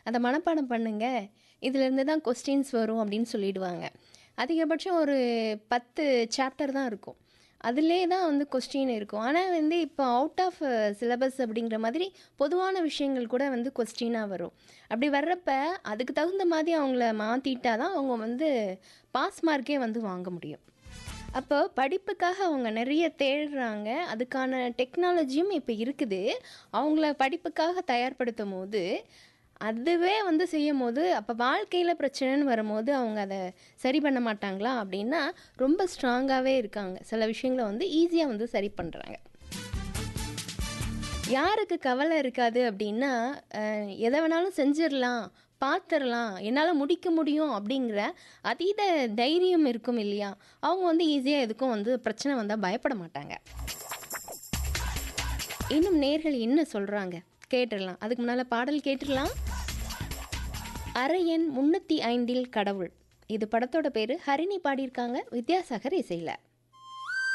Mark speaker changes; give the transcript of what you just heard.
Speaker 1: அதை மனப்பாடம் பண்ணுங்க இதுலேருந்து தான் கொஸ்டின்ஸ் வரும் அப்படின்னு சொல்லிடுவாங்க அதிகபட்சம் ஒரு பத்து சாப்டர் தான் இருக்கும் அதிலே தான் வந்து கொஸ்டின் இருக்கும் ஆனால் வந்து இப்போ அவுட் ஆஃப் சிலபஸ் அப்படிங்கிற மாதிரி பொதுவான விஷயங்கள் கூட வந்து கொஸ்டினாக வரும் அப்படி வர்றப்ப அதுக்கு தகுந்த மாதிரி அவங்கள மாற்றிட்டா தான் அவங்க வந்து பாஸ் மார்க்கே வந்து வாங்க முடியும் அப்போ படிப்புக்காக அவங்க நிறைய தேடுறாங்க அதுக்கான டெக்னாலஜியும் இப்போ இருக்குது அவங்கள படிப்புக்காக தயார்படுத்தும் போது அதுவே வந்து செய்யும் போது அப்போ வாழ்க்கையில் பிரச்சனைன்னு வரும்போது அவங்க அதை சரி பண்ண மாட்டாங்களா அப்படின்னா ரொம்ப ஸ்ட்ராங்காகவே இருக்காங்க சில விஷயங்களை வந்து ஈஸியாக வந்து சரி பண்ணுறாங்க யாருக்கு கவலை இருக்காது அப்படின்னா அஹ், எதை வேணாலும் செஞ்சிடலாம் பார்த்துடலாம் என்னால் முடிக்க முடியும் அப்படிங்கிற அதீத தைரியம் இருக்கும் இல்லையா அவங்க வந்து ஈஸியாக எதுக்கும் வந்து பிரச்சனை வந்தால் பயப்பட மாட்டாங்க இன்னும் நேர்கள் என்ன சொல்கிறாங்க கேட்டுடலாம் அதுக்கு முன்னால் பாடல் கேட்டுடலாம் அரையன் முன்னூற்றி ஐந்தில் கடவுள் இது படத்தோட பேர் ஹரிணி பாடியிருக்காங்க வித்யாசாகர் இசையில்